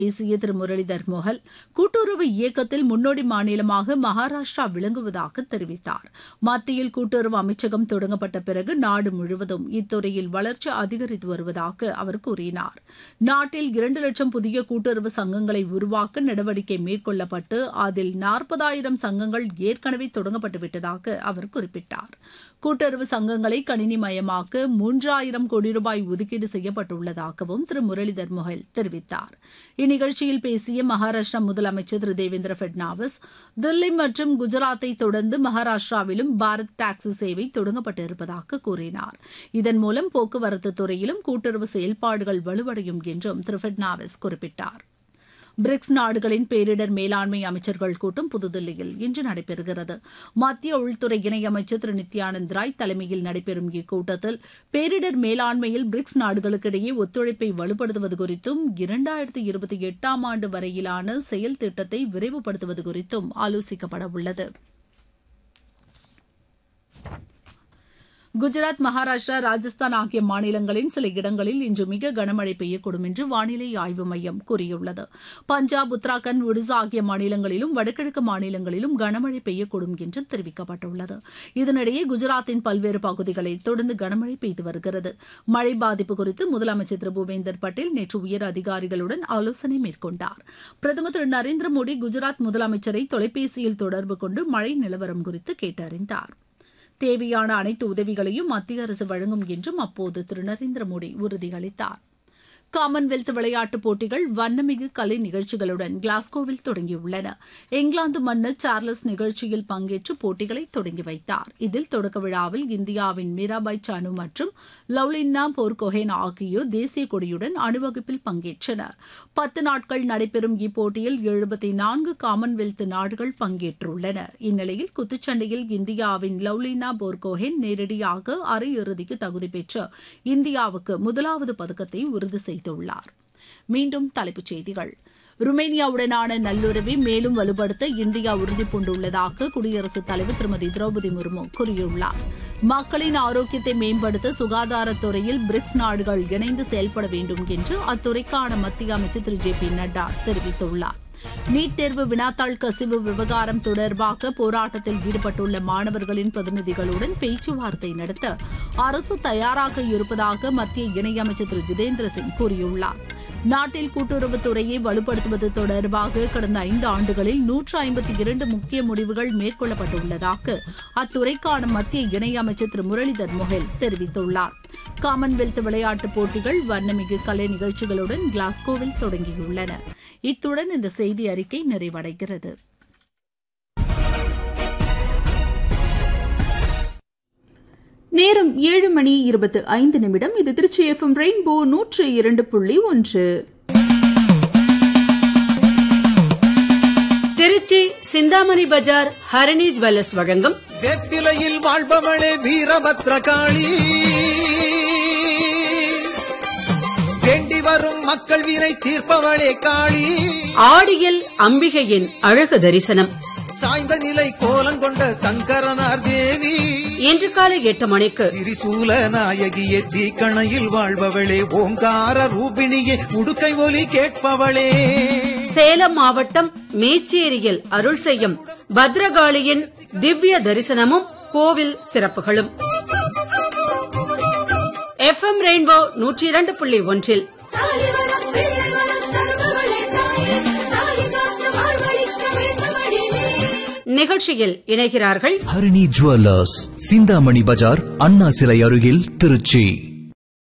பேசிய திரு முரளிதர் மோகல் கூட்டுறவு இயக்கத்தில் முன்னோடி மாநிலமாக மகாராஷ்டிரா விளங்குவதாக தெரிவித்தார் மத்தியில் கூட்டுறவு அமைச்சகம் தொடங்கப்பட்ட பிறகு நாடு முழுவதும் இத்துறையில் வளர்ச்சி அதிகரித்து வருவதாக அவர் கூறினார் நாட்டில் இரண்டு லட்சம் புதிய கூட்டுறவு சங்கங்களை உருவாக்க நடவடிக்கை மேற்கொள்ளப்பட்டு அதில் நாற்பதாயிரம் சங்கங்கள் ஏற்கனவே தொடங்கப்பட்டு விட்டதாக அவர் குறிப்பிட்டார் கூட்டுறவு சங்கங்களை கணினிமயமாக்க மூன்றாயிரம் கோடி ரூபாய் ஒதுக்கீடு செய்யப்பட்டுள்ளதாகவும் திரு முரளிதர் மொஹல் தெரிவித்தார் இந்நிகழ்ச்சியில் பேசிய மகாராஷ்டிரா முதலமைச்சர் திரு தேவேந்திர பட்னாவிஸ் தில்லி மற்றும் குஜராத்தை தொடர்ந்து மகாராஷ்டிராவிலும் பாரத் டாக்ஸி சேவை தொடங்கப்பட்டிருப்பதாக கூறினார் இதன் மூலம் போக்குவரத்து துறையிலும் கூட்டுறவு செயல்பாடுகள் வலுவடையும் என்றும் திரு பட்னாவிஸ் குறிப்பிட்டார் பிரிக்ஸ் நாடுகளின் பேரிடர் மேலாண்மை அமைச்சர்கள் கூட்டம் புதுதில்லியில் இன்று நடைபெறுகிறது மத்திய உள்துறை இணையமைச்சர் திரு நித்யானந்த் ராய் தலைமையில் நடைபெறும் இக்கூட்டத்தில் பேரிடர் மேலாண்மையில் பிரிக்ஸ் நாடுகளுக்கிடையே ஒத்துழைப்பை வலுப்படுத்துவது குறித்தும் இரண்டாயிரத்தி இருபத்தி எட்டாம் ஆண்டு வரையிலான செயல் திட்டத்தை விரைவுபடுத்துவது குறித்தும் ஆலோசிக்கப்பட உள்ளது குஜராத் மகாராஷ்டிரா ராஜஸ்தான் ஆகிய மாநிலங்களின் சில இடங்களில் இன்று மிக கனமழை பெய்யக்கூடும் என்று வானிலை ஆய்வு மையம் கூறியுள்ளது பஞ்சாப் உத்தராகண்ட் ஒடிசா ஆகிய மாநிலங்களிலும் வடகிழக்கு மாநிலங்களிலும் கனமழை பெய்யக்கூடும் என்று தெரிவிக்கப்பட்டுள்ளது இதனிடையே குஜராத்தின் பல்வேறு பகுதிகளில் தொடர்ந்து கனமழை பெய்து வருகிறது மழை பாதிப்பு குறித்து முதலமைச்சர் திரு பூபேந்தர் பட்டேல் நேற்று உயர் அதிகாரிகளுடன் ஆலோசனை மேற்கொண்டார் பிரதமர் திரு நரேந்திர மோடி குஜராத் முதலமைச்சரை தொலைபேசியில் தொடர்பு கொண்டு மழை நிலவரம் குறித்து கேட்டறிந்தார் தேவையான அனைத்து உதவிகளையும் மத்திய அரசு வழங்கும் என்றும் அப்போது திரு நரேந்திர மோடி உறுதியளித்தார் காமன்வெல்த் விளையாட்டுப் போட்டிகள் வண்ணமிகு கலை நிகழ்ச்சிகளுடன் கிளாஸ்கோவில் தொடங்கியுள்ளன இங்கிலாந்து மன்னர் சார்லஸ் நிகழ்ச்சியில் பங்கேற்று போட்டிகளை தொடங்கி வைத்தார் இதில் தொடக்க விழாவில் இந்தியாவின் மீராபாய் சானு மற்றும் லவ்லின்னா போர்கோஹேன் ஆகியோர் தேசிய கொடியுடன் அணிவகுப்பில் பங்கேற்றனர் பத்து நாட்கள் நடைபெறும் இப்போட்டியில் எழுபத்தி நான்கு காமன்வெல்த் நாடுகள் பங்கேற்றுள்ளன இந்நிலையில் குத்துச்சண்டையில் இந்தியாவின் லவ்லினா போர்கோஹேன் நேரடியாக அரையிறுதிக்கு தகுதி பெற்று இந்தியாவுக்கு முதலாவது பதக்கத்தை உறுதி செய்தார் செய்துள்ளார் மீண்டும் தலைப்புச் செய்திகள் ருமேனியாவுடனான நல்லுறவை மேலும் வலுப்படுத்த இந்தியா உறுதிபூண்டுள்ளதாக குடியரசுத் தலைவர் திருமதி திரௌபதி முர்மு கூறியுள்ளார் மக்களின் ஆரோக்கியத்தை மேம்படுத்த சுகாதாரத்துறையில் பிரிக்ஸ் நாடுகள் இணைந்து செயல்பட வேண்டும் என்று அத்துறைக்கான மத்திய அமைச்சர் திரு ஜே பி நட்டா தெரிவித்துள்ளார் நீட் தேர்வு வினாத்தாள் கசிவு விவகாரம் தொடர்பாக போராட்டத்தில் ஈடுபட்டுள்ள மாணவர்களின் பிரதிநிதிகளுடன் பேச்சுவார்த்தை நடத்த அரசு தயாராக இருப்பதாக மத்திய இணையமைச்சர் திரு ஜிதேந்திர சிங் கூறியுள்ளார் நாட்டில் கூட்டுறவுத்துறையை வலுப்படுத்துவது தொடர்பாக கடந்த ஐந்து ஆண்டுகளில் நூற்று ஐம்பத்தி இரண்டு முக்கிய முடிவுகள் மேற்கொள்ளப்பட்டுள்ளதாக அத்துறைக்கான மத்திய இணையமைச்சர் திரு முரளிதர் மொஹெல் தெரிவித்துள்ளார் காமன்வெல்த் விளையாட்டுப் போட்டிகள் வண்ணமிகு கலை நிகழ்ச்சிகளுடன் கிளாஸ்கோவில் தொடங்கியுள்ளன இத்துடன் இந்த செய்தி அறிக்கை நிறைவடைகிறது நேரம் ஏழு மணி இருபத்து ஐந்து நிமிடம் இது திருச்சி எஃப்எம் ரெயின்போ நூற்று இரண்டு புள்ளி ஒன்று திருச்சி சிந்தாமணி பஜார் ஹரணி ஜுவல்லர்ஸ் வழங்கும் வெற்றிலையில் வாழ்பவளே வீரபத்ர காளி வேண்டி வரும் மக்கள் வீரை தீர்ப்பவளே காளி ஆடியில் அம்பிகையின் அழகு தரிசனம் சாய்ந்த நிலை கோலங்கொண்ட சங்கரனார் தேவி இன்று காலை எட்டு மணிக்கு திரிசூல நாயகியே தீக்கணையில் வாழ்பவளே ஓங்கார ரூபிணியே உடுக்கை ஒலி கேட்பவளே சேலம் மாவட்டம் மேச்சேரியில் அருள் செய்யும் பத்ரகாளியின் திவ்ய தரிசனமும் கோவில் சிறப்புகளும் எஃப்எம் ரெயின்போ நூற்றி இரண்டு புள்ளி ஒன்றில் நிகழ்ச்சியில் இணைகிறார்கள் ஹரிணி ஜுவல்லர்ஸ் சிந்தாமணி பஜார் அண்ணா சிலை அருகில் திருச்சி